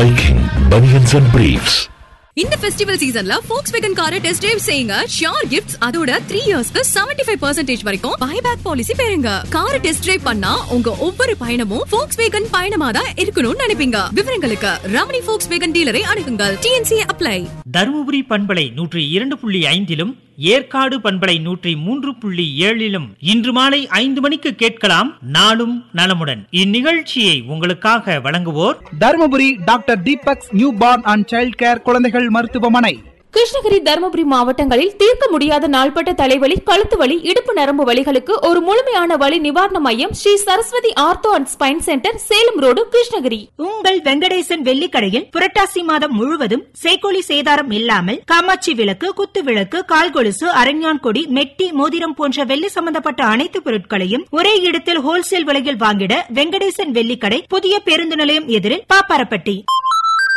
Viking Bunions and Briefs. இந்த festival சீசன்ல Volkswagen காரை டெஸ்ட் டிரைவ் செய்யுங்க ஷியோர் கிஃப்ட்ஸ் அதோட த்ரீ இயர்ஸ்க்கு செவன்டி ஃபைவ் பர்சன்டேஜ் வரைக்கும் பைபேக் பாலிசி பெறுங்க காரை டெஸ்ட் டிரைவ் பண்ணா உங்க ஒவ்வொரு பயணமும் ஃபோக்ஸ் வேகன் பயணமா தான் இருக்கணும்னு நினைப்பீங்க விவரங்களுக்கு ரமணி ஃபோக்ஸ் வேகன் டீலரை அணுகுங்கள் டிஎன்சி அப்ளை தருமபுரி பண்பலை நூற்றி இரண்டு புள்ளி ஐந்திலும் ஏற்காடு பண்பலை நூற்றி மூன்று புள்ளி ஏழிலும் இன்று மாலை ஐந்து மணிக்கு கேட்கலாம் நாளும் நலமுடன் இந்நிகழ்ச்சியை உங்களுக்காக வழங்குவோர் Dharmapuri doctor Deepak's new born and child care குழந்தைகள் மருத்துவமனை கிருஷ்ணகிரி தருமபுரி மாவட்டங்களில் தீர்க்க முடியாத நாள்பட்ட தலைவலி கழுத்து வலி இடுப்பு நரம்பு வலிகளுக்கு ஒரு முழுமையான வலி நிவாரண மையம் Sri Saraswati ortho and spine centre Salem road Krishnagiri உங்கள் வெங்கடேசன் வெள்ளிக்கடையில் புரட்டாசி மாதம் முழுவதும் சேக்கோலி சேதாரம் இல்லாமல் காமாட்சி விளக்கு குத்து விளக்கு கால் கொலுசு அரஞ்ஞான் கொடி மெட்டி மோதிரம் போன்ற வெள்ளி சம்பந்தப்பட்ட அனைத்து பொருட்களையும் ஒரே இடத்தில் ஹோல்சேல் விலையில் வாங்கிட வெங்கடேசன் வெள்ளிக்கடை புதிய பேருந்து நிலையம் எதிரில் பாப்பாரப்பட்டி